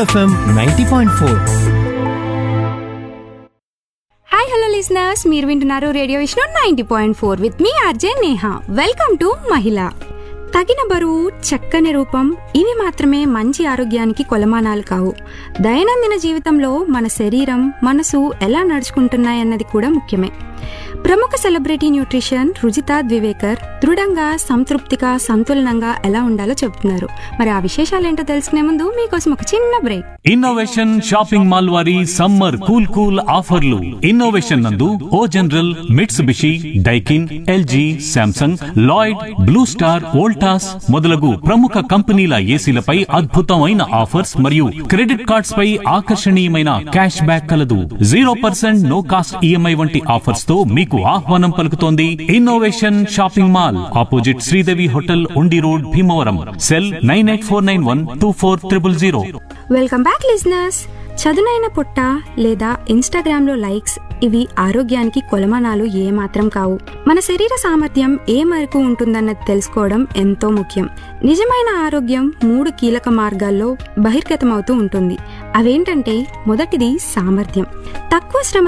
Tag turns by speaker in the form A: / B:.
A: FM ninety point four
B: hi hello listeners మీరు వింటున్నారు radio Vishnu ninety point four with మీ RJ Neha welcome to మహిళ తగిన బరువు చక్కని రూపం ఇవి మాత్రమే మంచి ఆరోగ్యానికి కొలమానాలు కావు దైనందిన జీవితంలో మన శరీరం మనసు ఎలా నడుచుకుంటున్నాయన్నది కూడా ముఖ్యమే ప్రముఖ సెలబ్రిటీ న్యూట్రిషన్ రుజితా ద్వివేకర్ దృఢంగా సంతృప్తిగా సంతులనంగా ఎలా ఉండాలో చెబుతున్నారు మరి ఆ విశేషాలు ఏంటో తెలుసుకునే ముందు మీకోసం ఒక చిన్న బ్రేక్
C: ఇన్నోవేషన్ షాపింగ్ మాల్ వారి సమ్మర్ కూల్ కూల్ ఆఫర్లు ఇన్నోవేషన్ నందు O General Mitsubishi Daikin LG Samsung Lloyd blue star Voltas మొదలగు ప్రముఖ కంపెనీల ఏసీలపై అద్భుతమైన ఆఫర్స్ మరియు క్రెడిట్ కార్డ్స్ పై ఆకర్షణీయమైన క్యాష్ బ్యాక్ కలదు zero percent no cost EMI వంటి ఆఫర్స్ తో మీకు ఆహ్వానం పలుకుతోంది innovation shopping mall opposite Sridevi hotel Undi road Bhimavaram cell nine eight four nine one two four triple zero
B: welcome back listeners చదునైన పుట్ట లేదా ఇన్స్టాగ్రామ్ లో లైక్స్ ఇవి ఆరోగ్యానికి కొలమానాలు ఏమాత్రం కావు మన శరీర సామర్థ్యం ఏ మేరకు ఉంటుందన్నది తెలుసుకోవడం ఎంతో ముఖ్యం నిజమైన ఆరోగ్యం మూడు కీలక మార్గాల్లో బహిర్గతమవుతూ ఉంటుంది అవేంటంటే మొదటిది సామర్థ్యం తక్కువ శ్రమ